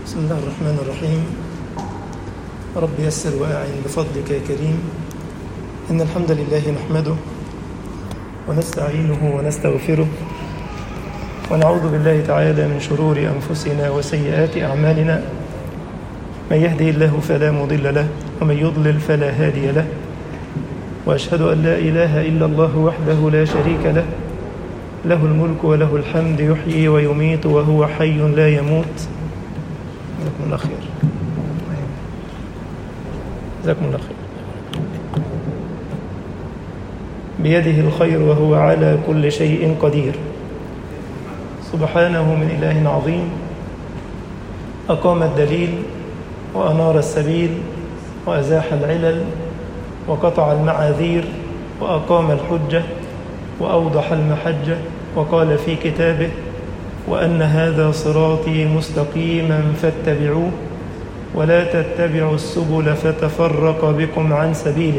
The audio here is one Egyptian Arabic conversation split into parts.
بسم الله الرحمن الرحيم رب يسر وأعن بفضلك يا كريم إن الحمد لله نحمده ونستعينه ونستغفره ونعوذ بالله تعالى من شرور أنفسنا وسيئات أعمالنا من يهده الله فلا مضل له ومن يضلل فلا هادي له وأشهد أن لا إله إلا الله وحده لا شريك له له الملك وله الحمد يحيي ويميت وهو حي لا يموت جزاكم الله خير جزاكم الله خير بيده الخير وهو على كل شيء قدير سبحانه من إله عظيم أقام الدليل وأنار السبيل وأزاح العلل وقطع المعاذير وأقام الحجة وأوضح المحجة وقال في كتابه وأن هذا صراطي مستقيما فاتبعوه ولا تتبعوا السبل فتفرق بكم عن سبيله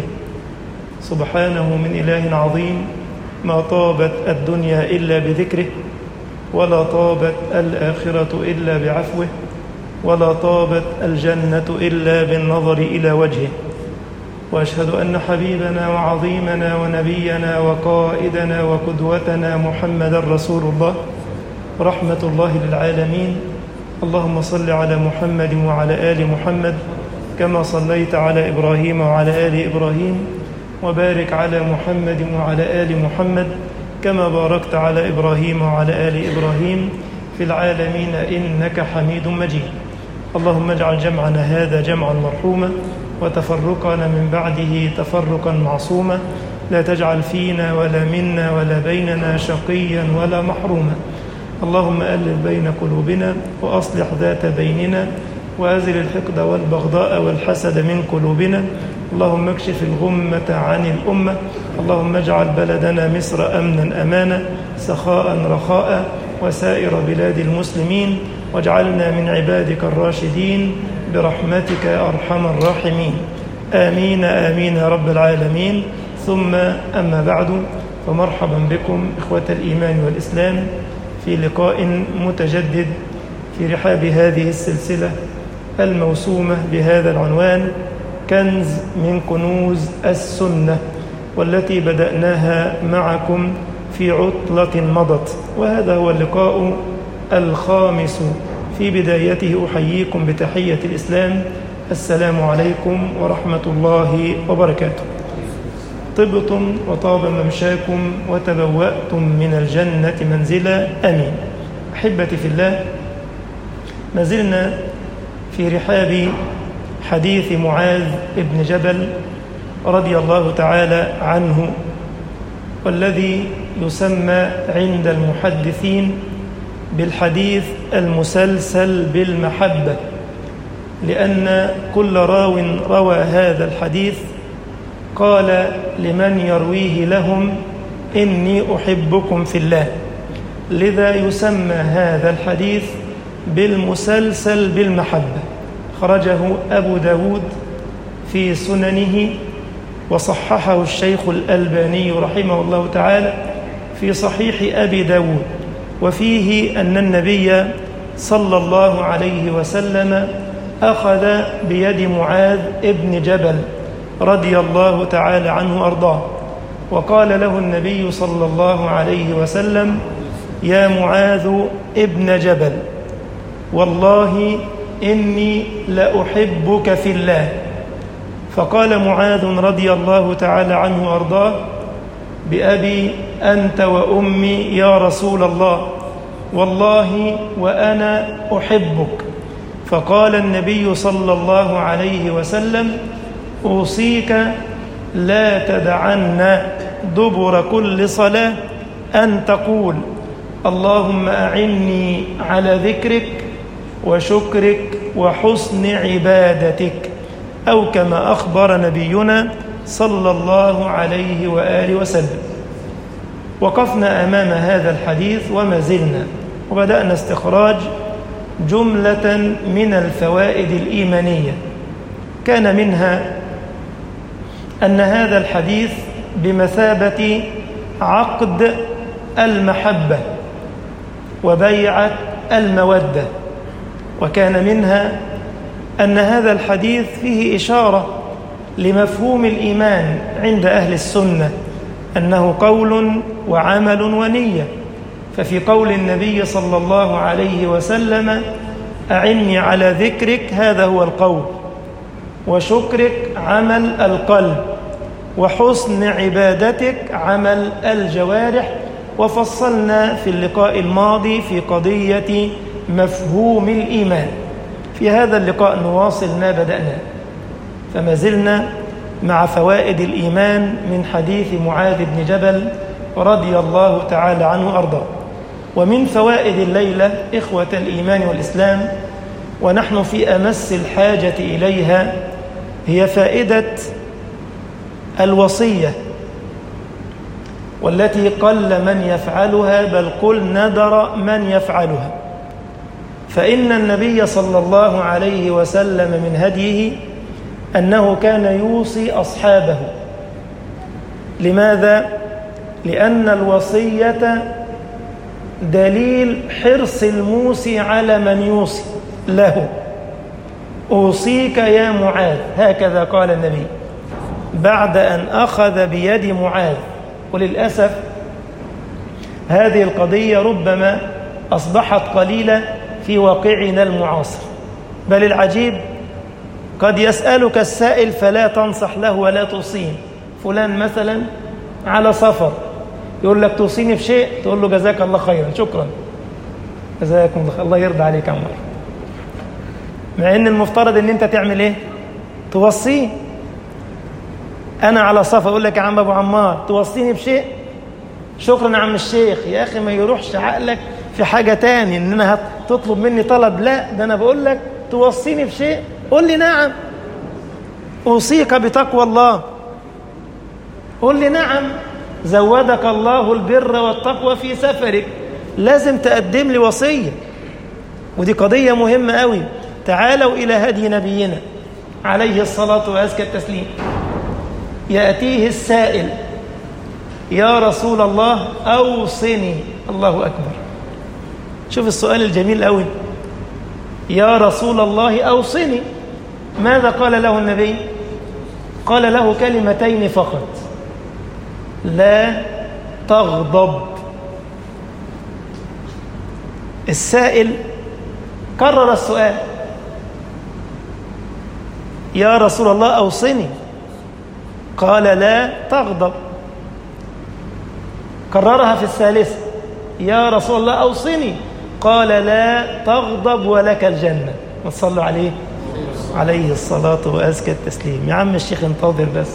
سبحانه من إله عظيم ما طابت الدنيا إلا بذكره ولا طابت الآخرة إلا بعفوه ولا طابت الجنة إلا بالنظر إلى وجهه واشهد ان حبيبنا وعظيمنا ونبينا وقائدنا وقدوتنا محمدا رسول الله رحمه الله للعالمين اللهم صل على محمد وعلى ال محمد كما صليت على ابراهيم وعلى ال ابراهيم وبارك على محمد وعلى ال محمد كما باركت على ابراهيم وعلى ال ابراهيم في العالمين انك حميد مجيد اللهم اجعل جمعنا هذا جمعا مرحوما وتفرقنا من بعده تفرقا معصوما لا تجعل فينا ولا منا ولا بيننا شقيا ولا محروما اللهم ألف بين قلوبنا وأصلح ذات بيننا وأزل الحقد والبغضاء والحسد من قلوبنا اللهم اكشف الغمة عن الأمة اللهم اجعل بلدنا مصر أمنا أمانا سخاء رخاء وسائر بلاد المسلمين واجعلنا من عبادك الراشدين برحمتك يا أرحم الراحمين آمين آمين يا رب العالمين ثم أما بعد فمرحبا بكم إخوة الإيمان والإسلام في لقاء متجدد في رحاب هذه السلسلة الموسومة بهذا العنوان كنز من كنوز السنة والتي بدأناها معكم في عطلة مضت وهذا هو اللقاء الخامس في بدايته أحييكم بتحية الإسلام السلام عليكم ورحمة الله وبركاته طبتم وطاب ممشاكم وتبوأتم من الجنة منزلا أمين أحبتي في الله ما زلنا في رحاب حديث معاذ بن جبل رضي الله تعالى عنه والذي يسمى عند المحدثين بالحديث المسلسل بالمحبة لأن كل راو روى هذا الحديث قال لمن يرويه لهم إني أحبكم في الله لذا يسمى هذا الحديث بالمسلسل بالمحبة خرجه أبو داود في سننه وصححه الشيخ الألباني رحمه الله تعالى في صحيح أبي داود وفيه أن النبي صلى الله عليه وسلم أخذ بيد معاذ ابن جبل رضي الله تعالى عنه أرضاه وقال له النبي صلى الله عليه وسلم يا معاذ ابن جبل والله إني لأحبك في الله فقال معاذ رضي الله تعالى عنه أرضاه بأبي أنت وأمي يا رسول الله والله وأنا أحبك فقال النبي صلى الله عليه وسلم أوصيك لا تدعن دبر كل صلاة أن تقول اللهم أعني على ذكرك وشكرك وحسن عبادتك أو كما أخبر نبينا صلى الله عليه وآله وسلم وقفنا أمام هذا الحديث وما زلنا وبدأنا استخراج جملة من الفوائد الإيمانية كان منها أن هذا الحديث بمثابة عقد المحبة وبيعة المودة وكان منها أن هذا الحديث فيه إشارة لمفهوم الإيمان عند أهل السنة أنه قول وعمل ونية ففي قول النبي صلى الله عليه وسلم أعني على ذكرك هذا هو القول وشكرك عمل القلب وحسن عبادتك عمل الجوارح وفصلنا في اللقاء الماضي في قضية مفهوم الإيمان في هذا اللقاء نواصل ما بدأنا فما زلنا مع فوائد الإيمان من حديث معاذ بن جبل رضي الله تعالى عنه وأرضاه ومن فوائد الليلة إخوة الإيمان والإسلام ونحن في أمس الحاجة إليها هي فائدة الوصية والتي قل من يفعلها بل قل ندر من يفعلها فإن النبي صلى الله عليه وسلم من هديه أنه كان يوصي أصحابه لماذا؟ لأن الوصية دليل حرص الموصي على من يوصي له أوصيك يا معاذ هكذا قال النبي بعد أن أخذ بيد معاذ وللأسف هذه القضية ربما أصبحت قليلة في واقعنا المعاصر بل العجيب قد يسألك السائل فلا تنصح له ولا توصيه فلان مثلا على سفر يقول لك توصيني في شيء تقول له جزاك الله خيرا شكرا جزاكم الله الله يرضى عليك يا عمر مع ان المفترض ان انت تعمل ايه توصيه انا على سفر اقول لك يا عم ابو عمار توصيني بشيء شكرا يا عم الشيخ يا اخي ما يروحش عقلك في حاجه تاني ان انا تطلب مني طلب لا ده انا بقول لك توصيني بشيء قول لي نعم اوصيك بتقوى الله قول لي نعم زودك الله البر والتقوى في سفرك لازم تقدم لي وصيه ودي قضيه مهمه قوي تعالوا الى هدي نبينا عليه الصلاه وازكى التسليم ياتيه السائل يا رسول الله اوصني الله اكبر شوف السؤال الجميل قوي يا رسول الله اوصني ماذا قال له النبي قال له كلمتين فقط لا تغضب السائل كرر السؤال يا رسول الله اوصني قال لا تغضب كررها في الثالثة يا رسول الله أوصني قال لا تغضب ولك الجنة ما تصلوا عليه عليه الصلاة وأزكى التسليم يا عم الشيخ انتظر بس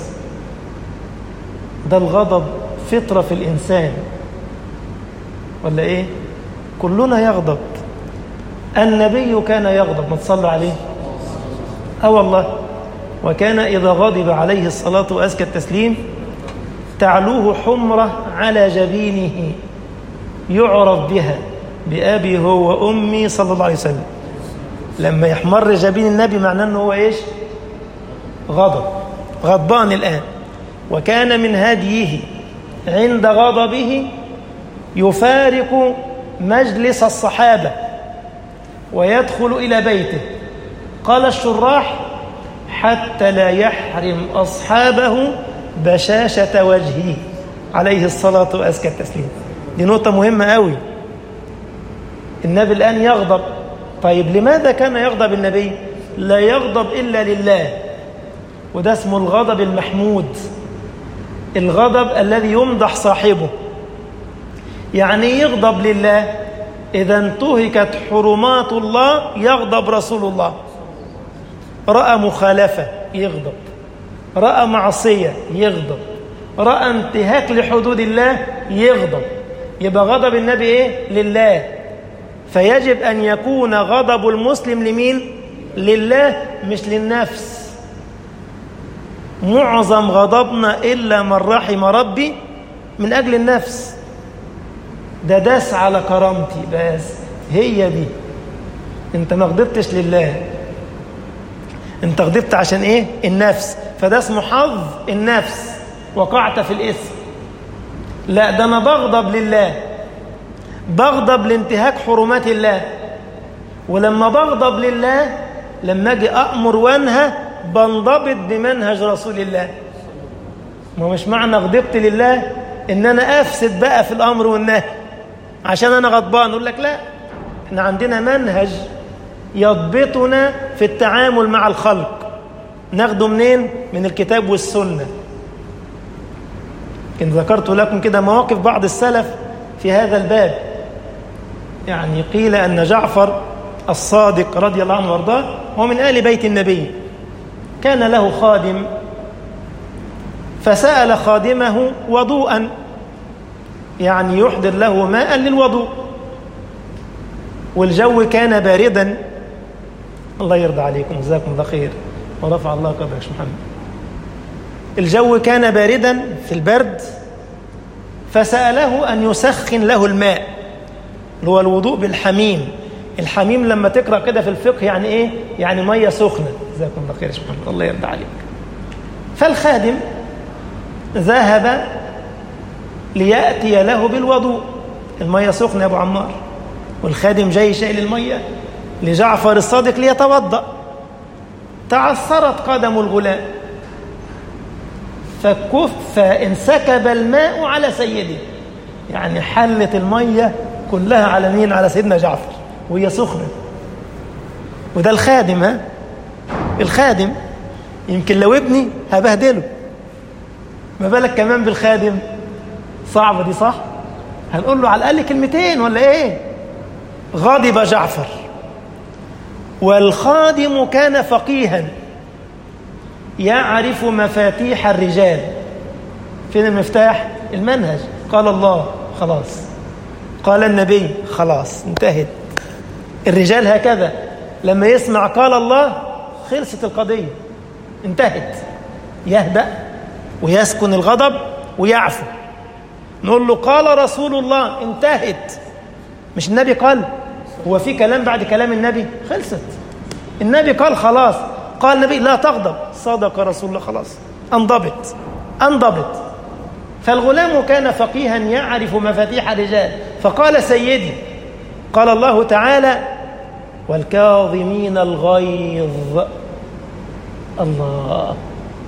ده الغضب فطرة في الإنسان ولا إيه كلنا يغضب النبي كان يغضب ما تصلوا عليه أه والله وكان إذا غضب عليه الصلاة وأزكى التسليم تعلوه حمرة على جبينه يعرف بها بأبي هو وأمي صلى الله عليه وسلم لما يحمر جبين النبي معناه أنه هو إيش غضب غضبان الآن وكان من هديه عند غضبه يفارق مجلس الصحابة ويدخل إلى بيته قال الشراح حتى لا يحرم أصحابه بشاشة وجهه عليه الصلاة وأزكى التسليم دي نقطة مهمة قوي النبي الآن يغضب طيب لماذا كان يغضب النبي لا يغضب إلا لله وده اسمه الغضب المحمود الغضب الذي يمدح صاحبه يعني يغضب لله إذا انتهكت حرمات الله يغضب رسول الله رأى مخالفة يغضب رأى معصية يغضب رأى انتهاك لحدود الله يغضب يبقى غضب النبي ايه لله فيجب أن يكون غضب المسلم لمين لله مش للنفس معظم غضبنا إلا من رحم ربي من أجل النفس ده داس على كرامتي بس هي دي انت ما غضبتش لله انت غضبت عشان ايه النفس فده اسمه حظ النفس وقعت في الاسم لا ده انا بغضب لله بغضب لانتهاك حرمات الله ولما بغضب لله لما أجي أأمر وأنهى بنضبط بمنهج رسول الله ما مش معنى غضبت لله إن أنا أفسد بقى في الأمر والنهي عشان أنا غضبان أقول لك لا احنا عندنا منهج يضبطنا في التعامل مع الخلق ناخده منين من الكتاب والسنة إن ذكرت لكم كده مواقف بعض السلف في هذا الباب يعني قيل أن جعفر الصادق رضي الله عنه وارضاه هو من آل بيت النبي كان له خادم فسأل خادمه وضوءا يعني يحضر له ماء للوضوء والجو كان باردا الله يرضى عليكم جزاكم الله خير ورفع الله قدرك محمد الجو كان باردا في البرد فسأله أن يسخن له الماء اللي هو الوضوء بالحميم الحميم لما تقرأ كده في الفقه يعني إيه؟ يعني مية سخنة جزاكم الله خير يا محمد الله يرضى عليك فالخادم ذهب ليأتي له بالوضوء المية سخنة يا أبو عمار والخادم جاي شايل المية لجعفر الصادق ليتوضأ تعثرت قدم الغلام فكف فانسكب الماء على سيده يعني حلت المية كلها على مين على سيدنا جعفر وهي سخنة وده الخادم ها الخادم يمكن لو ابني هبهدله ما بالك كمان بالخادم صعبة دي صح هنقول له على الأقل كلمتين ولا إيه غضب جعفر والخادم كان فقيها يعرف مفاتيح الرجال فين المفتاح المنهج قال الله خلاص قال النبي خلاص انتهت الرجال هكذا لما يسمع قال الله خلصت القضية انتهت يهدأ ويسكن الغضب ويعفو نقول له قال رسول الله انتهت مش النبي قال هو في كلام بعد كلام النبي خلصت النبي قال خلاص قال النبي لا تغضب صدق رسول الله خلاص انضبط انضبط فالغلام كان فقيها يعرف مفاتيح الرجال فقال سيدي قال الله تعالى والكاظمين الغيظ الله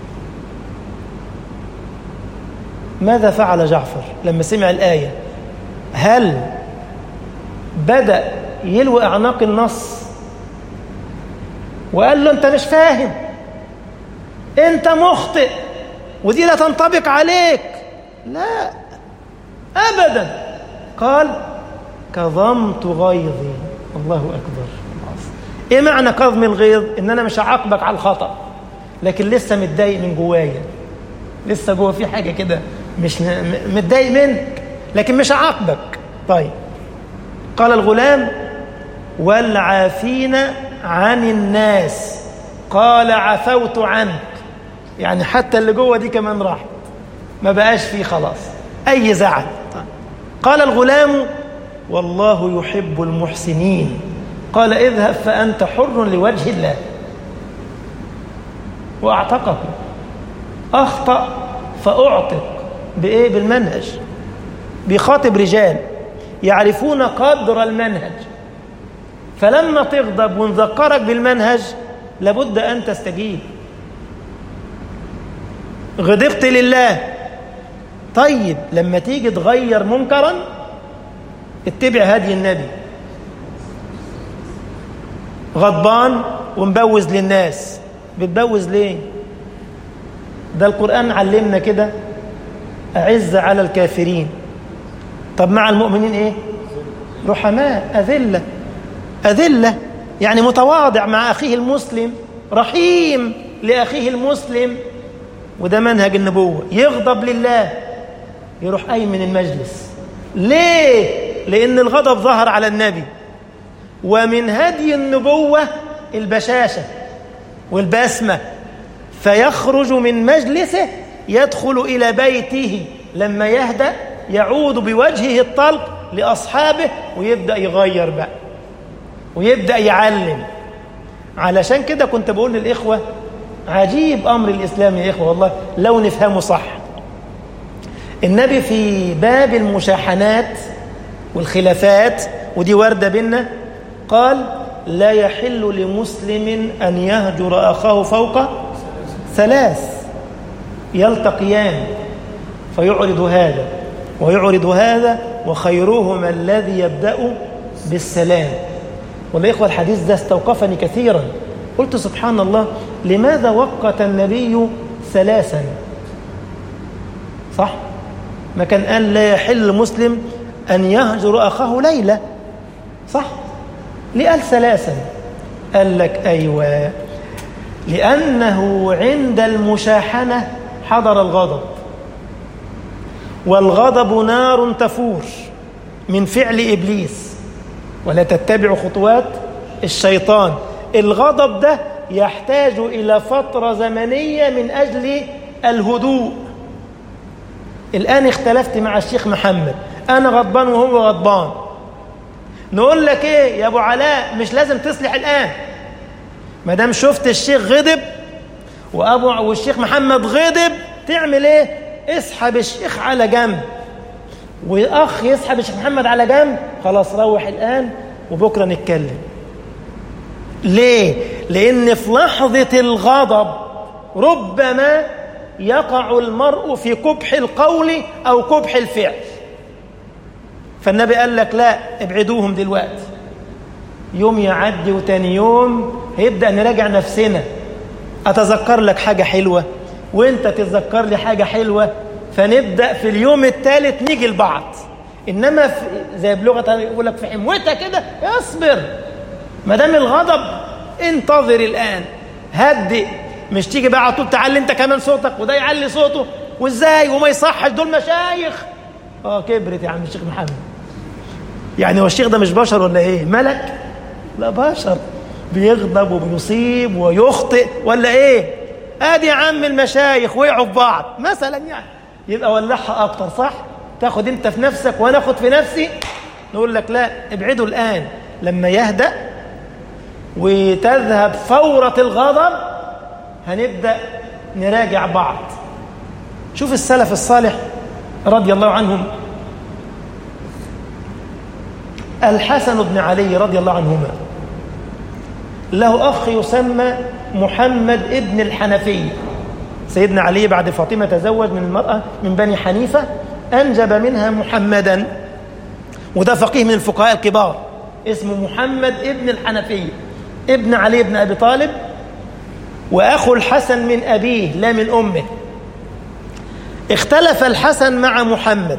ماذا فعل جعفر لما سمع الآية هل بدأ يلوي أعناق النص وقال له أنت مش فاهم أنت مخطئ ودي لا تنطبق عليك لا أبدا قال كظمت غيظي الله أكبر إيه معنى كظم الغيظ إن أنا مش هعاقبك على الخطأ لكن لسه متضايق من جوايا لسه جوه في حاجة كده مش متضايق منك لكن مش هعاقبك طيب قال الغلام والعافين عن الناس قال عفوت عنك يعني حتى اللي جوه دي كمان راحت ما بقاش فيه خلاص أي زعل قال الغلام والله يحب المحسنين قال اذهب فأنت حر لوجه الله وأعتقه أخطأ فأعتق بإيه بالمنهج بيخاطب رجال يعرفون قدر المنهج فلما تغضب ونذكرك بالمنهج لابد أن تستجيب غضبت لله طيب لما تيجي تغير منكرا اتبع هدي النبي غضبان ومبوز للناس بتبوز ليه ده القرآن علمنا كده أعز على الكافرين طب مع المؤمنين ايه رحماء أذلة أذلة يعني متواضع مع أخيه المسلم رحيم لأخيه المسلم وده منهج النبوة يغضب لله يروح قايم من المجلس ليه لأن الغضب ظهر على النبي ومن هدي النبوة البشاشة والبسمة فيخرج من مجلسه يدخل إلى بيته لما يهدأ يعود بوجهه الطلق لأصحابه ويبدأ يغير بقى ويبدأ يعلم علشان كده كنت بقول للإخوة عجيب أمر الإسلام يا إخوة والله لو نفهمه صح النبي في باب المشاحنات والخلافات ودي واردة بينا قال لا يحل لمسلم أن يهجر أخاه فوق ثلاث يلتقيان فيعرض هذا ويعرض هذا وخيرهما الذي يبدأ بالسلام والإخوة الحديث ده استوقفني كثيرا قلت سبحان الله لماذا وقت النبي ثلاثا صح ما كان قال لا يحل مسلم أن يهجر أخاه ليلة صح ليه قال ثلاثا قال لك أيوة لأنه عند المشاحنة حضر الغضب والغضب نار تفور من فعل إبليس ولا تتبع خطوات الشيطان الغضب ده يحتاج إلى فترة زمنية من أجل الهدوء الآن اختلفت مع الشيخ محمد أنا غضبان وهو غضبان نقول لك إيه يا أبو علاء مش لازم تصلح الآن ما دام شفت الشيخ غضب وأبو والشيخ محمد غضب تعمل إيه اسحب الشيخ على جنب واخ يسحب الشيخ محمد على جنب خلاص روح الان وبكره نتكلم ليه لان في لحظه الغضب ربما يقع المرء في قبح القول او قبح الفعل فالنبي قال لك لا ابعدوهم دلوقتي يوم يعدي وتاني يوم هيبدا نراجع نفسنا اتذكر لك حاجه حلوه وانت تتذكر لي حاجه حلوه فنبدا في اليوم الثالث نيجي لبعض انما في زي بلغه يقول لك في حموتها كده اصبر ما دام الغضب انتظر الان هدئ مش تيجي بقى على طول تعلي انت كمان صوتك وده يعلي صوته وازاي وما يصحش دول مشايخ اه كبرت يا عم الشيخ محمد يعني هو الشيخ ده مش بشر ولا ايه ملك لا بشر بيغضب وبيصيب ويخطئ ولا ايه ادي يا عم المشايخ وقعوا في بعض مثلا يعني يبقى ولعها اكتر صح تاخد انت في نفسك وانا اخد في نفسي نقول لك لا ابعده الان لما يهدأ وتذهب فورة الغضب هنبدأ نراجع بعض شوف السلف الصالح رضي الله عنهم الحسن بن علي رضي الله عنهما له أخ يسمى محمد ابن الحنفية سيدنا علي بعد فاطمة تزوج من المرأة من بني حنيفة أنجب منها محمدا وده فقيه من الفقهاء الكبار اسمه محمد ابن الحنفية ابن علي بن أبي طالب وأخو الحسن من أبيه لا من أمه اختلف الحسن مع محمد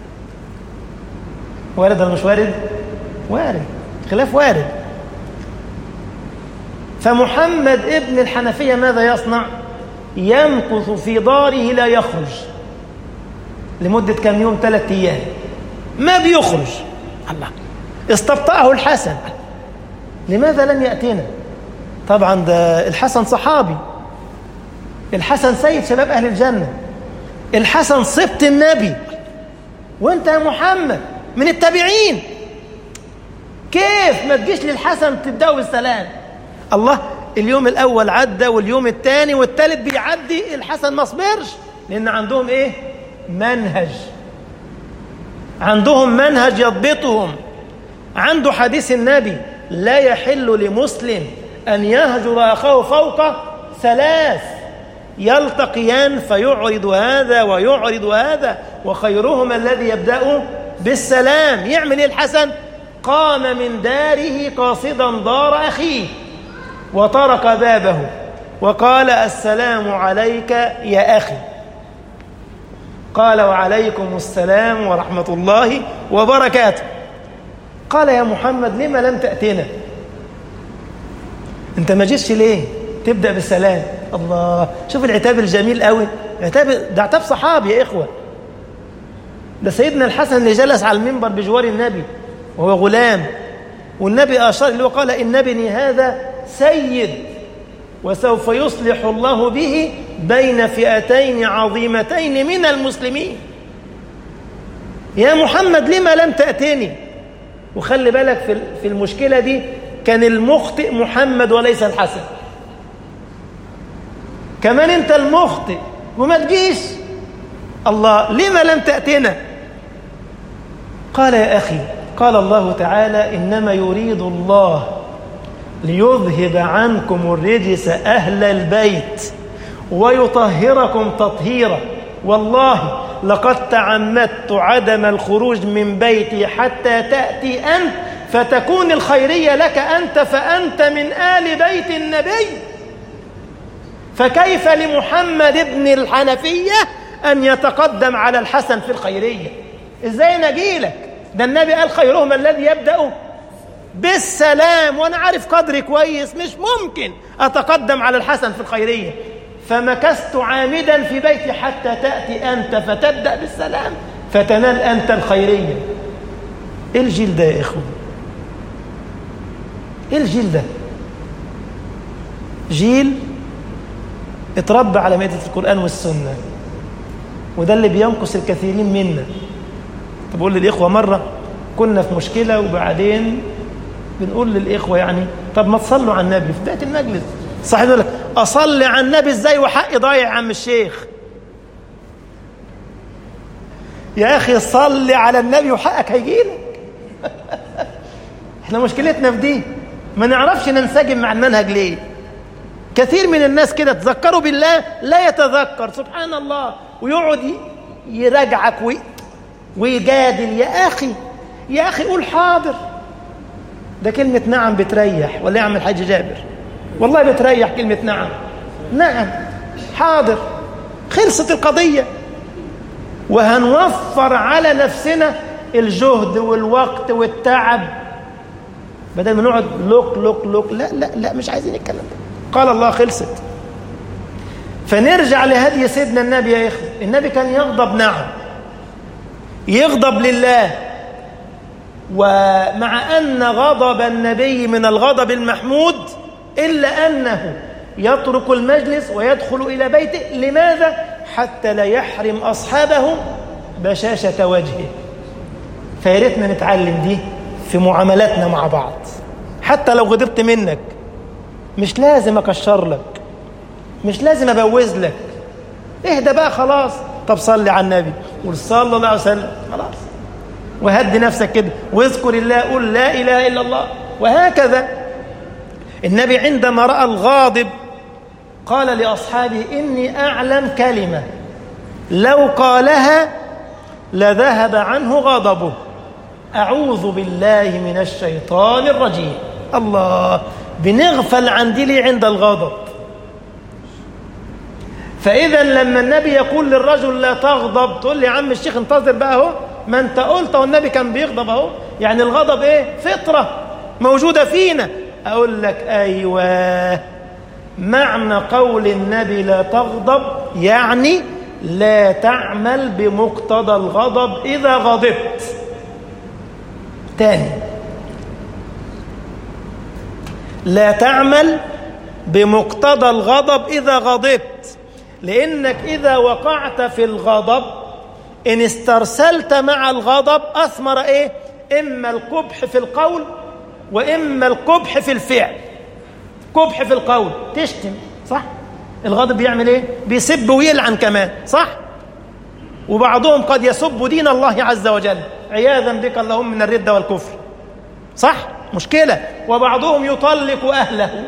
وارد ولا مش وارد؟ وارد خلاف وارد فمحمد ابن الحنفية ماذا يصنع؟ يمكث في داره لا يخرج لمدة كم يوم ثلاثة أيام ما بيخرج الله استبطأه الحسن لماذا لم يأتنا طبعا ده الحسن صحابي الحسن سيد شباب أهل الجنة الحسن صبت النبي وانت يا محمد من التابعين كيف ما تجيش للحسن تبدأه بالسلام الله اليوم الأول عدى واليوم الثاني والثالث بيعدي الحسن ما صبرش لأن عندهم إيه منهج عندهم منهج يضبطهم عنده حديث النبي لا يحل لمسلم أن يهجر أخاه فوق ثلاث يلتقيان فيعرض هذا ويعرض هذا وخيرهما الذي يبدأ بالسلام يعمل إيه الحسن قام من داره قاصدا دار أخيه وطرق بابه وقال السلام عليك يا أخي قال وعليكم السلام ورحمة الله وبركاته قال يا محمد لما لم تأتنا انت ما جيتش ليه تبدأ بالسلام الله شوف العتاب الجميل قوي عتاب ده عتاب صحابي يا إخوة ده سيدنا الحسن اللي جلس على المنبر بجوار النبي وهو غلام والنبي أشار اللي هو قال إن ابني هذا سيد وسوف يصلح الله به بين فئتين عظيمتين من المسلمين يا محمد لما لم تأتني وخلي بالك في في المشكلة دي كان المخطئ محمد وليس الحسن كمان انت المخطئ وما تجيش الله لما لم تأتنا قال يا أخي قال الله تعالى إنما يريد الله ليذهب عنكم الرجس أهل البيت ويطهركم تطهيرا والله لقد تعمدت عدم الخروج من بيتي حتى تأتي أنت فتكون الخيرية لك أنت فأنت من آل بيت النبي فكيف لمحمد بن الحنفية أن يتقدم على الحسن في الخيرية إزاي نجيلك ده النبي قال خيرهم الذي يبدأ بالسلام وأنا عارف قدري كويس مش ممكن أتقدم على الحسن في الخيرية فمكثت عامدا في بيتي حتى تأتي أنت فتبدأ بالسلام فتنال أنت الخيرية إيه الجيل ده يا إخوة إيه الجيل ده جيل اتربى على مائدة القرآن والسنة وده اللي بينقص الكثيرين منا طب بقول للإخوة مرة كنا في مشكلة وبعدين بنقول للإخوة يعني طب ما تصلوا على النبي في بداية المجلس صاحب يقول لك أصلي على النبي إزاي وحقي ضايع يا عم الشيخ يا أخي صلي على النبي وحقك هيجيلك احنا مشكلتنا في دي ما نعرفش ننسجم مع المنهج ليه كثير من الناس كده تذكروا بالله لا يتذكر سبحان الله ويقعد يراجعك وي... ويجادل يا أخي يا أخي قول حاضر ده كلمة نعم بتريح ولا يعمل حاج جابر والله بتريح كلمة نعم نعم حاضر خلصت القضية وهنوفر على نفسنا الجهد والوقت والتعب بدل ما نقعد لوك لوك لوك لا لا لا مش عايزين الكلام ده قال الله خلصت فنرجع لهدي سيدنا النبي يا إخوة النبي كان يغضب نعم يغضب لله ومع أن غضب النبي من الغضب المحمود إلا أنه يترك المجلس ويدخل إلى بيته لماذا؟ حتى لا يحرم أصحابه بشاشة وجهه فياريتنا نتعلم دي في معاملاتنا مع بعض حتى لو غضبت منك مش لازم أكشر لك مش لازم أبوز لك اهدى بقى خلاص طب صلي على النبي قول صلى الله عليه وسلم خلاص وهدي نفسك كده واذكر الله قول لا إله إلا الله وهكذا النبي عندما رأى الغاضب قال لأصحابه إني أعلم كلمة لو قالها لذهب عنه غضبه أعوذ بالله من الشيطان الرجيم الله بنغفل عن دي عند الغضب فإذا لما النبي يقول للرجل لا تغضب تقول لي يا عم الشيخ انتظر بقى اهو ما انت قلت والنبي كان بيغضب اهو يعني الغضب ايه فطرة موجودة فينا أقول لك أيوة معنى قول النبي لا تغضب يعني لا تعمل بمقتضى الغضب إذا غضبت تاني لا تعمل بمقتضى الغضب إذا غضبت لأنك إذا وقعت في الغضب إن استرسلت مع الغضب أثمر إيه إما القبح في القول وإما القبح في الفعل قبح في القول تشتم صح الغضب بيعمل إيه بيسب ويلعن كمان صح وبعضهم قد يسب دين الله عز وجل عياذا بك اللهم من الردة والكفر صح مشكلة وبعضهم يطلق أهله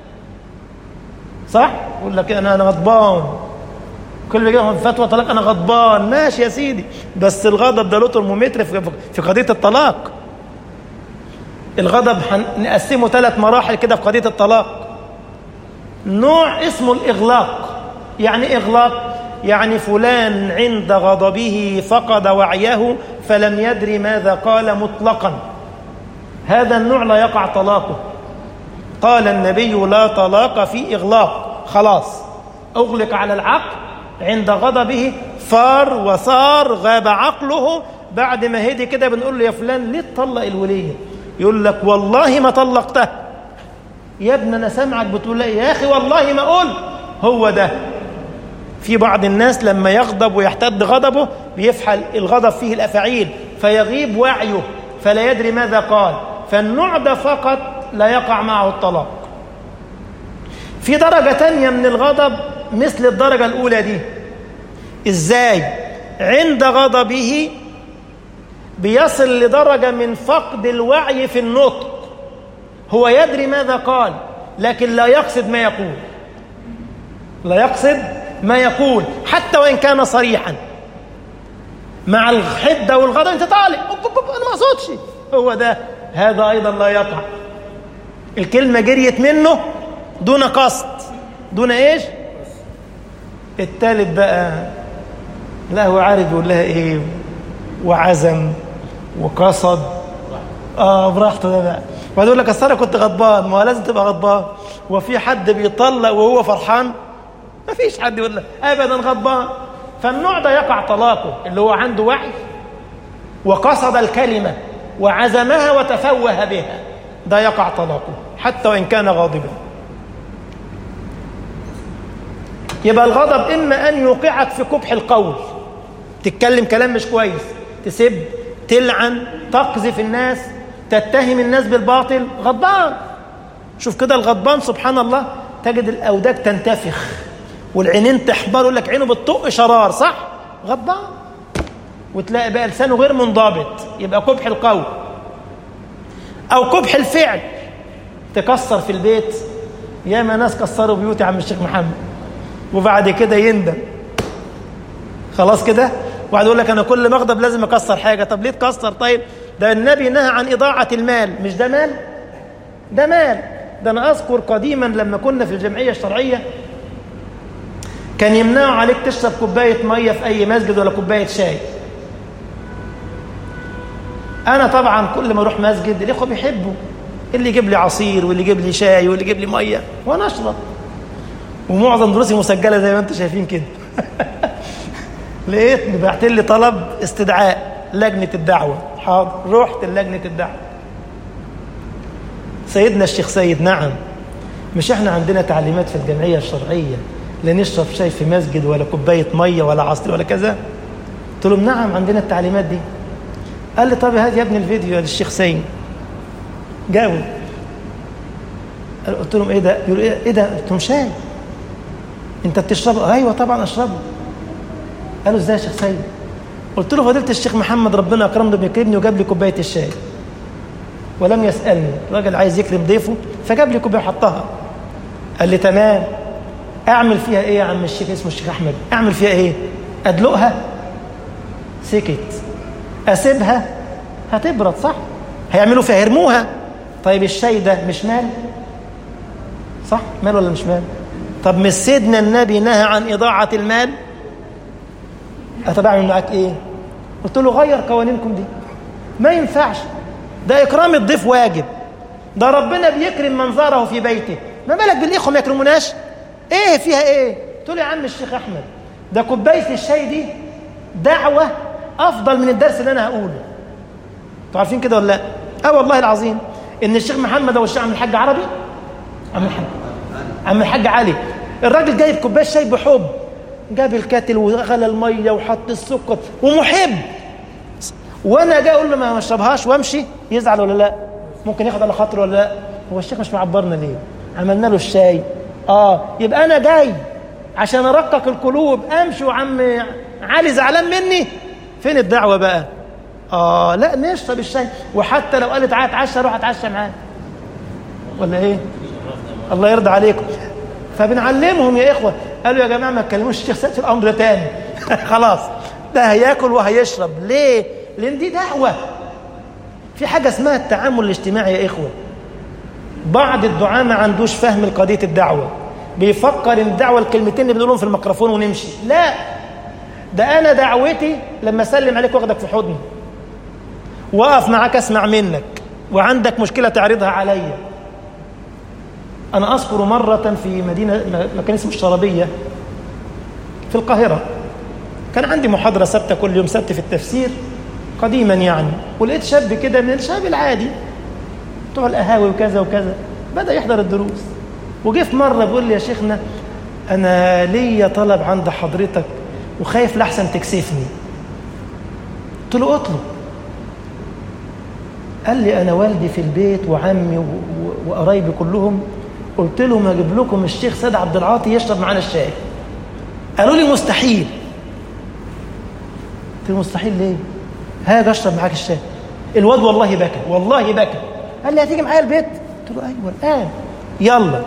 صح يقول لك أنا أنا غضبان كل ما يجي فتوى طلاق أنا غضبان ماشي يا سيدي بس الغضب ده له ترمومتر في قضية الطلاق الغضب هنقسمه ثلاث مراحل كده في قضية الطلاق نوع اسمه الإغلاق يعني إغلاق يعني فلان عند غضبه فقد وعيه فلم يدري ماذا قال مطلقا هذا النوع لا يقع طلاقه قال النبي لا طلاق في إغلاق خلاص أغلق على العقل عند غضبه فار وصار غاب عقله بعد ما هدي كده بنقول له يا فلان ليه تطلق الولية يقول لك والله ما طلقتها يا ابن انا سامعك بتقول ايه يا اخي والله ما قلت هو ده في بعض الناس لما يغضب ويحتد غضبه بيفعل الغضب فيه الافاعيل فيغيب وعيه فلا يدري ماذا قال فالنوع ده فقط لا يقع معه الطلاق في درجة تانية من الغضب مثل الدرجة الأولى دي إزاي عند غضبه بيصل لدرجة من فقد الوعي في النطق هو يدري ماذا قال لكن لا يقصد ما يقول لا يقصد ما يقول حتى وإن كان صريحا مع الحدة والغضب أنت طالع أوب أوب أوب أنا ما أقصدش هو ده هذا أيضا لا يقع الكلمة جريت منه دون قصد دون إيش التالت بقى لا هو عارف يقول لها إيه وعزم وقصد اه براحته ده بقى وبعدين يقول لك اصل انا كنت غضبان ما هو لازم تبقى غضبان وفي حد بيطلق وهو فرحان ما فيش حد يقول لك ابدا غضبان فالنوع ده يقع طلاقه اللي هو عنده وعي وقصد الكلمه وعزمها وتفوه بها ده يقع طلاقه حتى وان كان غاضبا يبقى الغضب اما ان يوقعك في قبح القول تتكلم كلام مش كويس تسب تلعن تقذف الناس تتهم الناس بالباطل غضبان شوف كده الغضبان سبحان الله تجد الاوداج تنتفخ والعينين تحمر يقول لك عينه بتطق شرار صح غضبان وتلاقي بقى لسانه غير منضبط يبقى قبح القول او قبح الفعل تكسر في البيت ياما ناس كسروا بيوت يا عم الشيخ محمد وبعد كده يندم خلاص كده وبعد يقول لك انا كل ما اغضب لازم اكسر حاجه طب ليه تكسر طيب ده النبي نهى عن اضاعه المال مش ده مال ده مال ده انا اذكر قديما لما كنا في الجمعيه الشرعيه كان يمنعوا عليك تشرب كوبايه ميه في اي مسجد ولا كوبايه شاي انا طبعا كل ما اروح مسجد الاخوه بيحبوا اللي يجيب لي عصير واللي يجيب لي شاي واللي يجيب لي ميه وانا اشرب ومعظم دروسي مسجله زي ما انتم شايفين كده لقيت بعت لي طلب استدعاء لجنه الدعوه حاضر رحت لجنه الدعوه سيدنا الشيخ سيد نعم مش احنا عندنا تعليمات في الجمعيه الشرعيه لا نشرب شاي في مسجد ولا كوبايه ميه ولا عصير ولا كذا قلت لهم نعم عندنا التعليمات دي قال لي طب هات يا ابني الفيديو للشيخ سيد جاوب قلت لهم ايه ده يقولوا ايه إيه ده قلت لهم شاي انت بتشربه ايوه طبعا اشربه قالوا ازاي يا شيخ سيد قلت له فضيله الشيخ محمد ربنا اكرمني بيكرمني وجاب لي كوبايه الشاي ولم يسالني الراجل عايز يكرم ضيفه فجاب لي كوبايه حطها قال لي تمام اعمل فيها ايه يا عم الشيخ اسمه الشيخ احمد اعمل فيها ايه ادلقها سكت اسيبها هتبرد صح هيعملوا فيها يرموها طيب الشاي ده مش مال صح مال ولا مش مال طب مش سيدنا النبي نهى عن اضاعه المال طب اعمل معاك ايه قلت له غير قوانينكم دي ما ينفعش ده اكرام الضيف واجب ده ربنا بيكرم من زاره في بيته ما بالك بالاخوه ما يكرموناش ايه فيها ايه قلت له يا عم الشيخ احمد ده كوبايه الشاي دي دعوه افضل من الدرس اللي انا هقوله انتوا عارفين كده ولا لا اه والله العظيم ان الشيخ محمد او الشيخ عم الحاج عربي عم الحاج عم الحاج علي الراجل جايب كوبايه شاي بحب جاب الكاتل وغلى الميه وحط السكر ومحب وانا جاي اقول له ما اشربهاش وامشي يزعل ولا لا ممكن ياخد على خاطره ولا لا هو الشيخ مش معبرنا ليه عملنا له الشاي اه يبقى انا جاي عشان ارقق القلوب امشي وعم علي زعلان مني فين الدعوه بقى اه لا نشرب الشاي وحتى لو قال تعالى اتعشى اروح اتعشى معاه ولا ايه الله يرضى عليكم فبنعلمهم يا اخوه قالوا يا جماعه ما تكلموش الشيخ سيد في الامر ده تاني خلاص ده هياكل وهيشرب ليه لان دي دعوه في حاجه اسمها التعامل الاجتماعي يا اخوه بعض الدعاة ما عندوش فهم لقضيه الدعوه بيفكر ان الدعوه الكلمتين اللي بنقولهم في الميكروفون ونمشي لا ده انا دعوتي لما اسلم عليك واخدك في حضني واقف معاك اسمع منك وعندك مشكله تعرضها عليا أنا أذكر مرة في مدينة مكان اسمه الشربية في القاهرة كان عندي محاضرة ثابتة كل يوم سبت في التفسير قديما يعني ولقيت شاب كده من الشاب العادي بتوع القهاوي وكذا وكذا بدأ يحضر الدروس وجه في مرة بيقول لي يا شيخنا أنا ليا طلب عند حضرتك وخايف لحسن تكسفني قلت له اطلب قال لي أنا والدي في البيت وعمي وقرايبي كلهم قلت لهم اجيب لكم الشيخ سيد عبد العاطي يشرب معانا الشاي قالوا لي مستحيل قلت له مستحيل ليه هاجي اشرب معاك الشاي الواد والله بكى والله بكى قال لي هتيجي معايا البيت قلت له ايوه الان يلا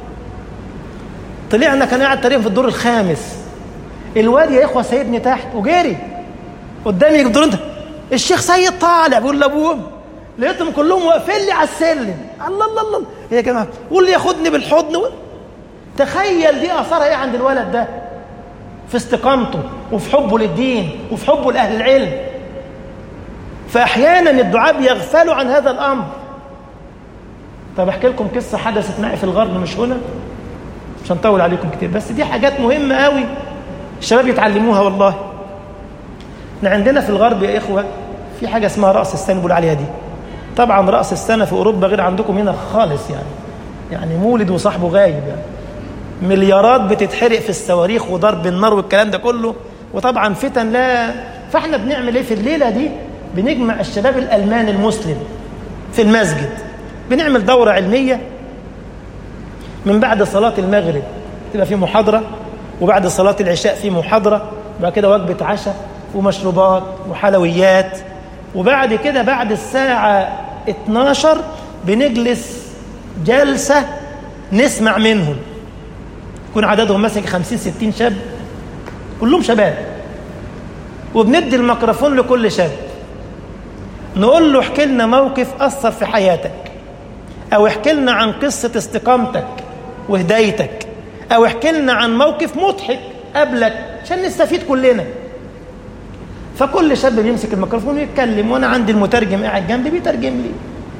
طلعنا كان قاعد تقريبا في الدور الخامس الواد يا اخوه سايبني تحت وجري قدامي يجي الدور انت الشيخ سيد طالع بيقول لابوهم لقيتهم كلهم واقفين لي على السلم الله الله الله إيه يا جماعه واللي ياخدني بالحضن و... تخيل دي اثرها ايه عند الولد ده في استقامته وفي حبه للدين وفي حبه لاهل العلم فاحيانا الدعاء بيغفلوا عن هذا الامر طب احكي لكم قصه حدثت معي في الغرب مش هنا مش هنطول عليكم كتير بس دي حاجات مهمه قوي الشباب يتعلموها والله احنا عندنا في الغرب يا اخوه في حاجه اسمها راس السنه بيقول عليها دي طبعا راس السنه في اوروبا غير عندكم هنا خالص يعني يعني مولد وصاحبه غايب يعني مليارات بتتحرق في الصواريخ وضرب النار والكلام ده كله وطبعا فتن لا فاحنا بنعمل ايه في الليله دي بنجمع الشباب الالمان المسلم في المسجد بنعمل دوره علميه من بعد صلاه المغرب تبقى في محاضره وبعد صلاه العشاء في محاضره وبعد كده وجبه عشاء ومشروبات وحلويات وبعد كده بعد الساعه 12 بنجلس جلسه نسمع منهم يكون عددهم مثلا 50 60 شاب كلهم شباب وبندي الميكروفون لكل شاب نقول له احكي لنا موقف اثر في حياتك او احكي لنا عن قصه استقامتك وهدايتك او احكي لنا عن موقف مضحك قبلك عشان نستفيد كلنا فكل شاب بيمسك الميكروفون ويتكلم وانا عندي المترجم قاعد جنبي بيترجم لي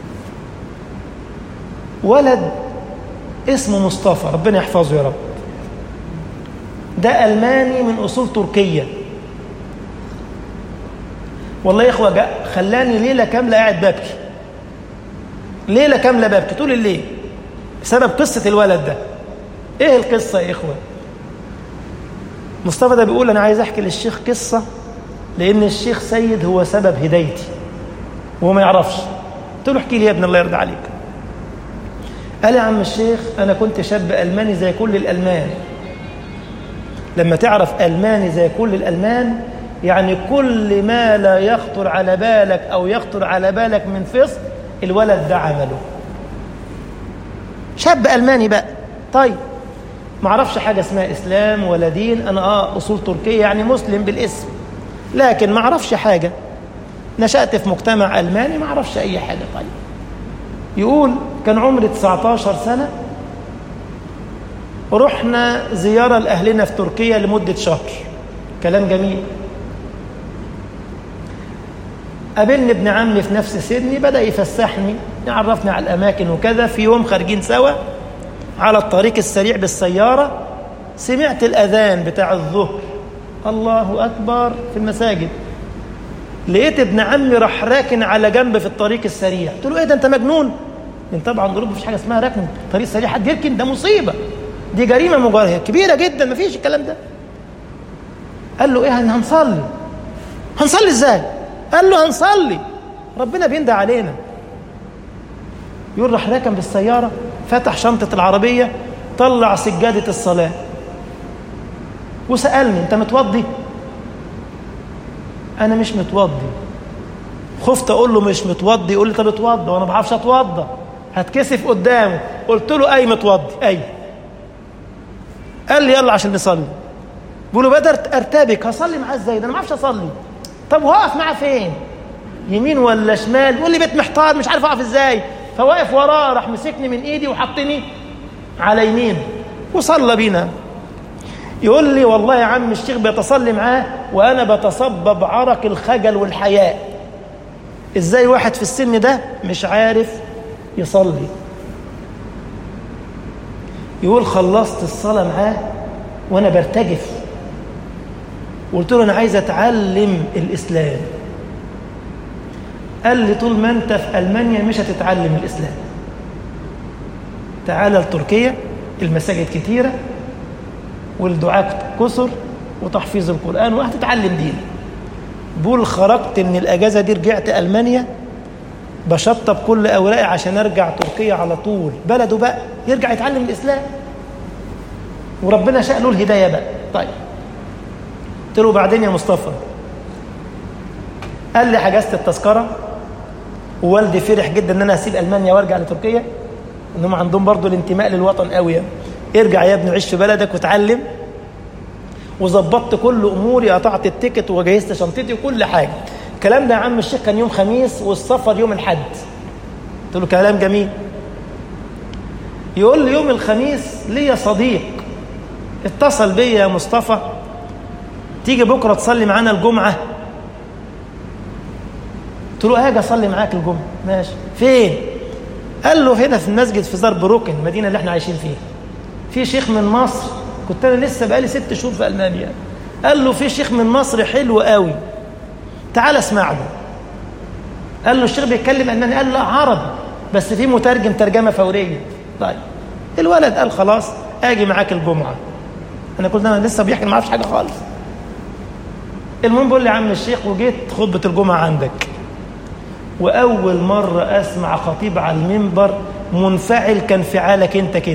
ولد اسمه مصطفى ربنا يحفظه يا رب ده ألماني من أصول تركية والله يا إخوة جاء خلاني ليلة كاملة قاعد ببكي ليلة كاملة ببكي طول الليل بسبب قصة الولد ده إيه القصة يا إخوة مصطفى ده بيقول أنا عايز أحكي للشيخ قصة لأن الشيخ سيد هو سبب هدايتي وهو ما يعرفش قلت له احكي لي يا ابن الله يرضى عليك قال يا عم الشيخ أنا كنت شاب ألماني زي كل الألمان لما تعرف ألماني زي كل الألمان يعني كل ما لا يخطر على بالك أو يخطر على بالك من فصل الولد ده عمله شاب ألماني بقى طيب ما اعرفش حاجة اسمها إسلام ولا دين أنا آه أصول تركية يعني مسلم بالاسم لكن ما اعرفش حاجة نشأت في مجتمع ألماني ما اعرفش أي حاجة طيب يقول كان عمري 19 سنة رحنا زيارة لأهلنا في تركيا لمدة شهر كلام جميل قابلني ابن عمي في نفس سني بدأ يفسحني يعرفني على الأماكن وكذا في يوم خارجين سوا على الطريق السريع بالسيارة سمعت الأذان بتاع الظهر الله أكبر في المساجد لقيت ابن عمي راح راكن على جنب في الطريق السريع قلت له ايه ده انت مجنون من طبعا اوروبا مفيش حاجه اسمها ركن طريق سريع حد يركن ده مصيبه دي جريمه مجرمه كبيره جدا مفيش الكلام ده قال له ايه هنصلي هنصلي ازاي قال له هنصلي ربنا بيندى علينا يقول راح راكن بالسياره فتح شنطه العربيه طلع سجاده الصلاه وسالني انت متوضي انا مش متوضي خفت اقول له مش متوضي يقول لي طب اتوضى وانا ما بعرفش اتوضى هتكسف قدامه قلت له اي متوضي اي قال لي يلا عشان نصلي بقول له بدر ارتبك هصلي معاه ازاي ده انا ما اعرفش اصلي طب وهقف معاه فين يمين ولا شمال يقول لي بيت محتار مش عارف اقف ازاي فواقف وراه راح مسكني من ايدي وحطني على يمين وصلى بينا يقول لي والله يا عم الشيخ بيتصلي معاه وانا بتصبب عرق الخجل والحياء ازاي واحد في السن ده مش عارف يصلي يقول خلصت الصلاة معاه وانا برتجف قلت له انا عايز اتعلم الاسلام قال لي طول ما انت في المانيا مش هتتعلم الاسلام تعال لتركيا المساجد كتيره والدعاء كثر وتحفيظ القرآن وهتتعلم دين بقول خرجت من الأجازة دي رجعت ألمانيا بشطب كل أوراقي عشان أرجع تركيا على طول بلده بقى يرجع يتعلم الإسلام وربنا شاء له الهداية بقى طيب قلت له بعدين يا مصطفى قال لي حجزت التذكرة ووالدي فرح جدا ان انا هسيب المانيا وارجع لتركيا انهم عندهم برضو الانتماء للوطن قوي يعني. ارجع يا ابني عيش في بلدك وتعلم وظبطت كل اموري قطعت التيكت وجهزت شنطتي وكل حاجه الكلام ده يا عم الشيخ كان يوم خميس والسفر يوم الحد قلت له كلام جميل يقول لي يوم الخميس ليا صديق اتصل بيا يا مصطفى تيجي بكره تصلي معانا الجمعه قلت له هاجي اصلي معاك الجمعه ماشي فين قال له هنا في المسجد في زار بروكن المدينه اللي احنا عايشين فيها في شيخ من مصر كنت انا لسه بقالي ست شهور في المانيا قال له في شيخ من مصر حلو قوي تعال اسمع له قال له الشيخ بيتكلم الماني قال لا عربي بس في مترجم ترجمه فوريه طيب الولد قال خلاص اجي معاك الجمعه انا كنت انا لسه بيحكي ما اعرفش حاجه خالص المهم بيقول لي يا عم الشيخ وجيت خطبه الجمعه عندك واول مره اسمع خطيب على المنبر منفعل كانفعالك انت كده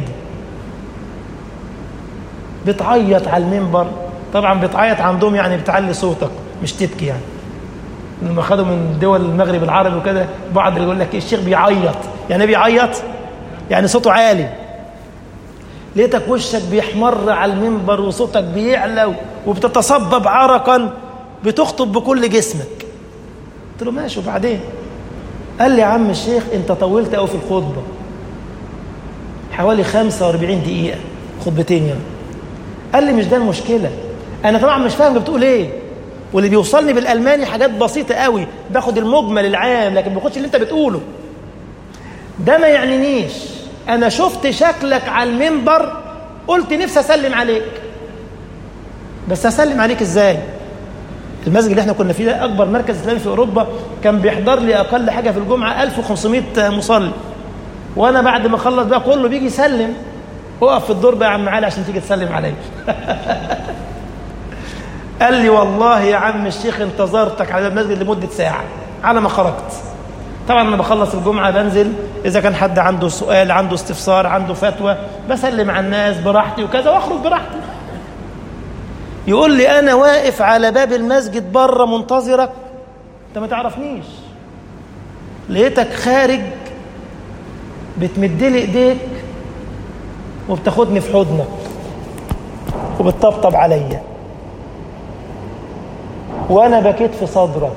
بتعيط على المنبر طبعا بتعيط عندهم يعني بتعلي صوتك مش تبكي يعني لما خدوا من دول المغرب العربي وكده بعض اللي يقول لك الشيخ بيعيط يعني ايه بيعيط يعني صوته عالي لقيتك وشك بيحمر على المنبر وصوتك بيعلى وبتتصبب عرقا بتخطب بكل جسمك قلت له ماشي وبعدين قال لي يا عم الشيخ انت طولت قوي في الخطبه حوالي 45 دقيقه خطبتين يعني قال لي مش ده المشكله انا طبعا مش فاهم بتقول ايه واللي بيوصلني بالالماني حاجات بسيطه قوي باخد المجمل العام لكن ما باخدش اللي انت بتقوله ده ما يعنينيش انا شفت شكلك على المنبر قلت نفسي اسلم عليك بس اسلم عليك ازاي المسجد اللي احنا كنا فيه ده اكبر مركز اسلامي في اوروبا كان بيحضر لي اقل حاجه في الجمعه 1500 مصلي وانا بعد ما اخلص بقى كله بيجي يسلم اقف في الدور بقى يا عم علي عشان تيجي تسلم عليا قال لي والله يا عم الشيخ انتظرتك على المسجد لمده ساعه على ما خرجت طبعا انا بخلص الجمعه بنزل اذا كان حد عنده سؤال عنده استفسار عنده فتوى بسلم على الناس براحتي وكذا واخرج براحتي يقول لي انا واقف على باب المسجد بره منتظرك انت ما تعرفنيش لقيتك خارج بتمد لي ايديك وبتاخدني في حضنك وبتطبطب عليا وانا بكيت في صدرك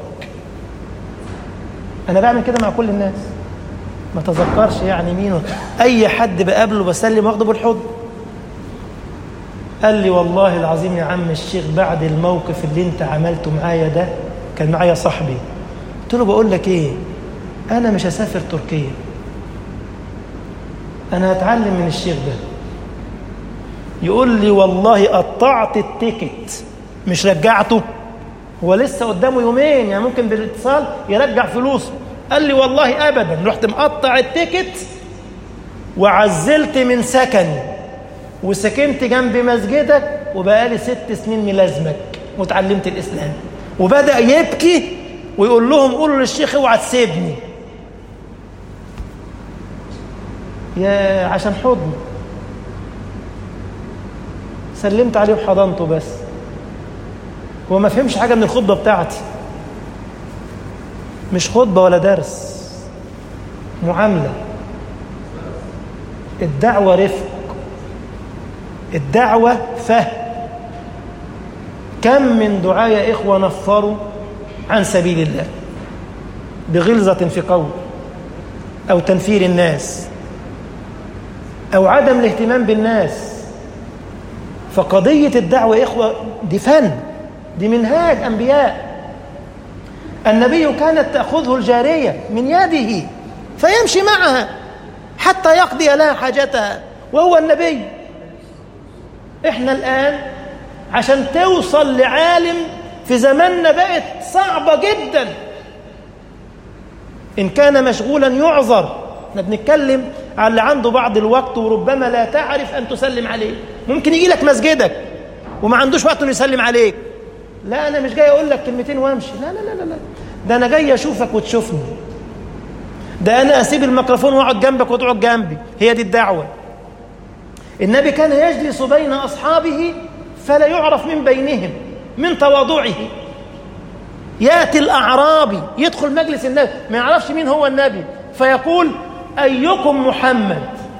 انا بعمل كده مع كل الناس ما تذكرش يعني مين اي حد بقابله بسلم واخده بالحضن قال لي والله العظيم يا عم الشيخ بعد الموقف اللي انت عملته معايا ده كان معايا صاحبي قلت له بقول لك ايه انا مش هسافر تركيا انا هتعلم من الشيخ ده يقول لي والله قطعت التيكت مش رجعته هو لسه قدامه يومين يعني ممكن بالاتصال يرجع فلوسه قال لي والله ابدا رحت مقطع التيكت وعزلت من سكني وسكنت جنب مسجدك وبقالي ست سنين ملازمك وتعلمت الاسلام وبدا يبكي ويقول لهم قولوا للشيخ اوعى تسيبني يا عشان حضن سلمت عليه وحضنته بس هو ما فهمش حاجه من الخطبه بتاعتي مش خطبه ولا درس معامله الدعوه رفق الدعوه فهم كم من دعاء يا اخوه نفروا عن سبيل الله بغلظه في قول او تنفير الناس او عدم الاهتمام بالناس فقضيه الدعوه يا اخوه دي فن دي منهاج انبياء النبي كانت تاخذه الجاريه من يده فيمشي معها حتى يقضي لها حاجتها وهو النبي احنا الان عشان توصل لعالم في زماننا بقت صعبه جدا ان كان مشغولا يعذر احنا بنتكلم على اللي عنده بعض الوقت وربما لا تعرف ان تسلم عليه ممكن يجي لك مسجدك وما عندوش وقت انه يسلم عليك لا انا مش جاي اقول لك كلمتين وامشي لا لا لا لا ده انا جاي اشوفك وتشوفني ده انا اسيب الميكروفون واقعد جنبك وتقعد جنبي هي دي الدعوه النبي كان يجلس بين اصحابه فلا يعرف من بينهم من تواضعه ياتي الاعرابي يدخل مجلس النبي ما يعرفش مين هو النبي فيقول ايكم محمد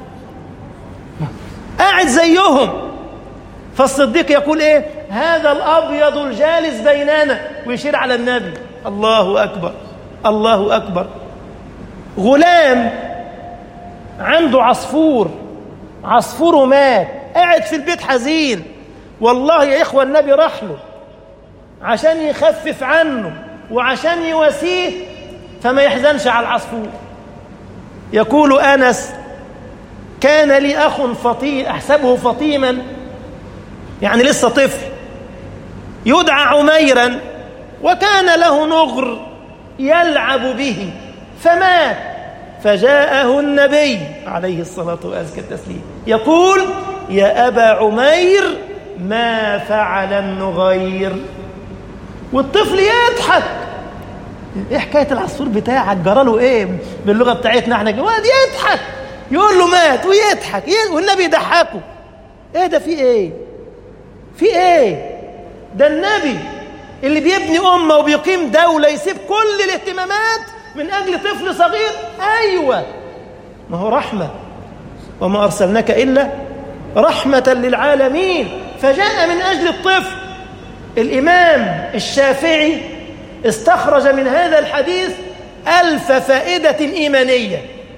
زيهم فالصديق يقول ايه هذا الابيض الجالس بيننا ويشير على النبي الله اكبر الله اكبر غلام عنده عصفور عصفوره مات قاعد في البيت حزين والله يا إخوة النبي راح له عشان يخفف عنه وعشان يواسيه فما يحزنش على العصفور يقول أنس كان لي أخ فطيم أحسبه فطيما يعني لسه طفل يدعى عميرا وكان له نغر يلعب به فمات فجاءه النبي عليه الصلاة وأزكى التسليم يقول يا أبا عمير ما فعل النغير والطفل يضحك ايه حكاية العصفور بتاعك جراله ايه باللغة بتاعتنا احنا الولد يضحك يقول له مات ويضحك والنبي يضحكه ايه ده في ايه في ايه ده النبي اللي بيبني أمة وبيقيم دولة يسيب كل الاهتمامات من أجل طفل صغير أيوة ما هو رحمة وما أرسلناك إلا رحمة للعالمين فجاء من أجل الطفل الإمام الشافعي استخرج من هذا الحديث ألف فائدة إيمانية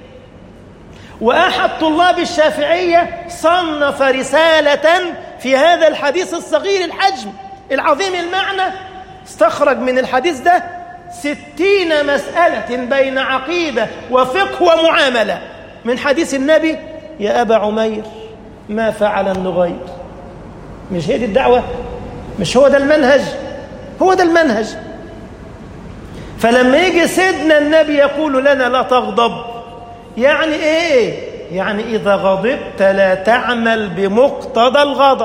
وأحد طلاب الشافعية صنف رسالة في هذا الحديث الصغير الحجم العظيم المعنى استخرج من الحديث ده ستين مسألة بين عقيدة وفقه ومعاملة من حديث النبي يا أبا عمير ما فعل النغير مش هي دي الدعوة مش هو ده المنهج هو ده المنهج فلما يجي سيدنا النبي يقول لنا لا تغضب يعني ايه يعني اذا غضبت لا تعمل بمقتضى الغضب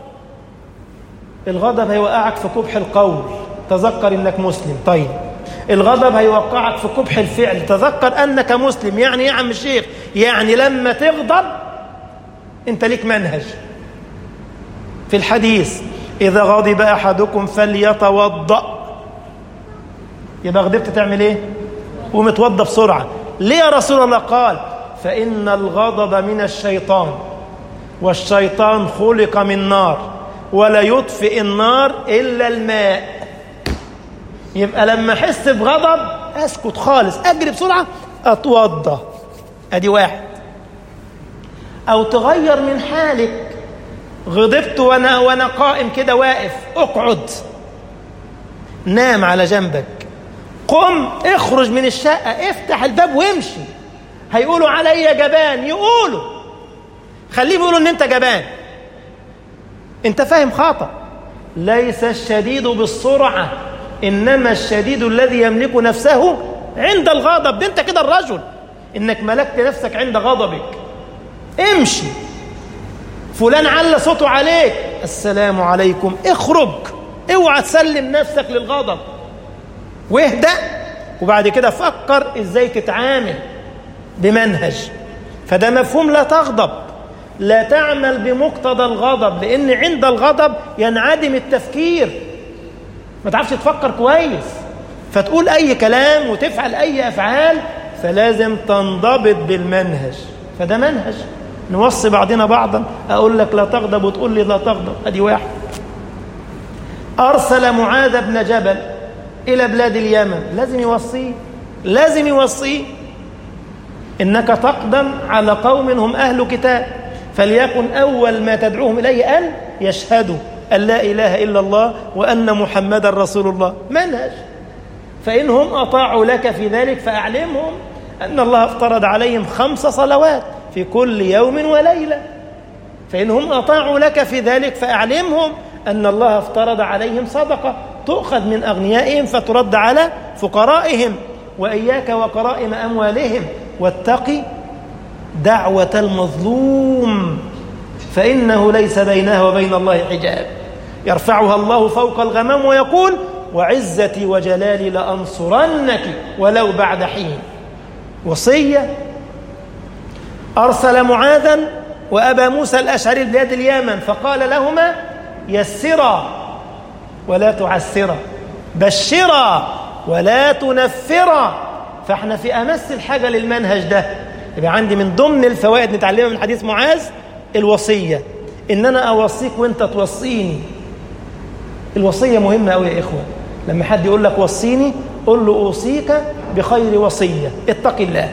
الغضب هيوقعك في قبح القول تذكر انك مسلم طيب الغضب هيوقعك في قبح الفعل تذكر انك مسلم يعني ايه يا عم الشيخ يعني لما تغضب انت ليك منهج في الحديث اذا غضب احدكم فليتوضا يبقى غضبت تعمل ايه قوم اتوضى بسرعه ليه يا رسول الله قال فان الغضب من الشيطان والشيطان خلق من نار ولا يطفئ النار الا الماء يبقى لما احس بغضب اسكت خالص اجري بسرعه اتوضى ادي واحد او تغير من حالك غضبت وانا وانا قائم كده واقف اقعد نام على جنبك قم اخرج من الشقه افتح الباب وامشي هيقولوا عليا جبان يقولوا خليهم يقولوا ان انت جبان انت فاهم خطأ ليس الشديد بالسرعه انما الشديد الذي يملك نفسه عند الغضب ده انت كده الرجل انك ملكت نفسك عند غضبك امشي فلان على صوته عليك السلام عليكم اخرج اوعى تسلم نفسك للغضب واهدأ وبعد كده فكر ازاي تتعامل بمنهج فده مفهوم لا تغضب لا تعمل بمقتضى الغضب لان عند الغضب ينعدم التفكير ما تعرفش تفكر كويس فتقول اي كلام وتفعل اي افعال فلازم تنضبط بالمنهج فده منهج نوصي بعضنا بعضا اقول لك لا تغضب وتقول لي لا تغضب ادي واحد ارسل معاذ بن جبل الى بلاد اليمن لازم يوصيه لازم يوصيه انك تقدم على قوم هم اهل كتاب فليكن اول ما تدعوهم اليه ان يشهدوا ان لا اله الا الله وان محمدا رسول الله منهج فانهم اطاعوا لك في ذلك فاعلمهم ان الله افترض عليهم خمس صلوات في كل يوم وليله فانهم اطاعوا لك في ذلك فاعلمهم ان الله افترض عليهم صدقه تؤخذ من اغنيائهم فترد على فقرائهم واياك وقرائم اموالهم واتقي دعوه المظلوم فانه ليس بينها وبين الله حجاب يرفعها الله فوق الغمام ويقول وعزتي وجلالي لانصرنك ولو بعد حين وصيه ارسل معاذا وابا موسى الاشعري لبلاد اليمن فقال لهما يسرا ولا تعسرا بشرا ولا تنفرا فاحنا في امس الحاجه للمنهج ده يبقى عندي من ضمن الفوائد نتعلمها من حديث معاذ الوصيه إن أنا أوصيك وأنت توصيني الوصية مهمة أوي يا إخوة لما حد يقول لك وصيني قل له أوصيك بخير وصية اتق الله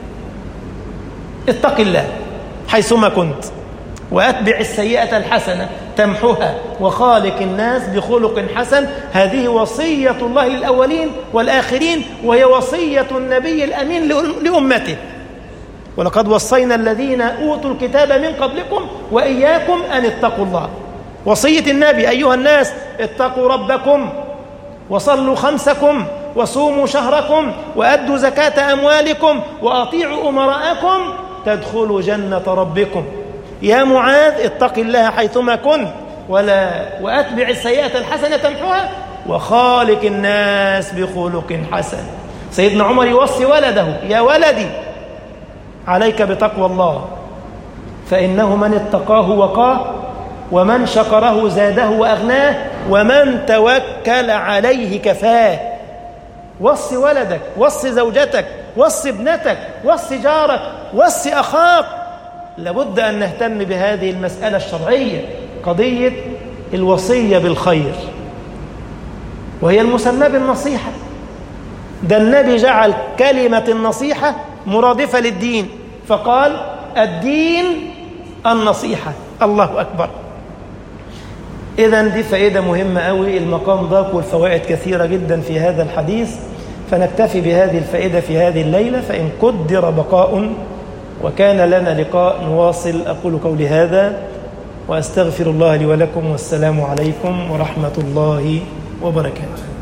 اتق الله حيثما كنت وأتبع السيئة الحسنة تمحها وخالق الناس بخلق حسن هذه وصية الله للأولين والآخرين وهي وصية النبي الأمين لأمته ولقد وصينا الذين أوتوا الكتاب من قبلكم وإياكم أن اتقوا الله وصية النبي أيها الناس اتقوا ربكم وصلوا خمسكم وصوموا شهركم وأدوا زكاة أموالكم وأطيعوا أمراءكم تدخلوا جنة ربكم يا معاذ اتق الله حيثما كنت ولا وأتبع السيئة الحسنة تمحوها وخالق الناس بخلق حسن سيدنا عمر يوصي ولده يا ولدي عليك بتقوى الله فإنه من اتقاه وقاه ومن شكره زاده وأغناه ومن توكل عليه كفاه وص ولدك وص زوجتك وص ابنتك وص جارك وص أخاك لابد أن نهتم بهذه المسألة الشرعية قضية الوصية بالخير وهي المسمى بالنصيحة ده النبي جعل كلمة النصيحة مرادفة للدين فقال الدين النصيحة الله أكبر إذا دي فائدة مهمة أوي المقام ضاق والفوائد كثيرة جدا في هذا الحديث فنكتفي بهذه الفائدة في هذه الليلة فإن قدر بقاء وكان لنا لقاء نواصل أقول قولي هذا وأستغفر الله لي ولكم والسلام عليكم ورحمة الله وبركاته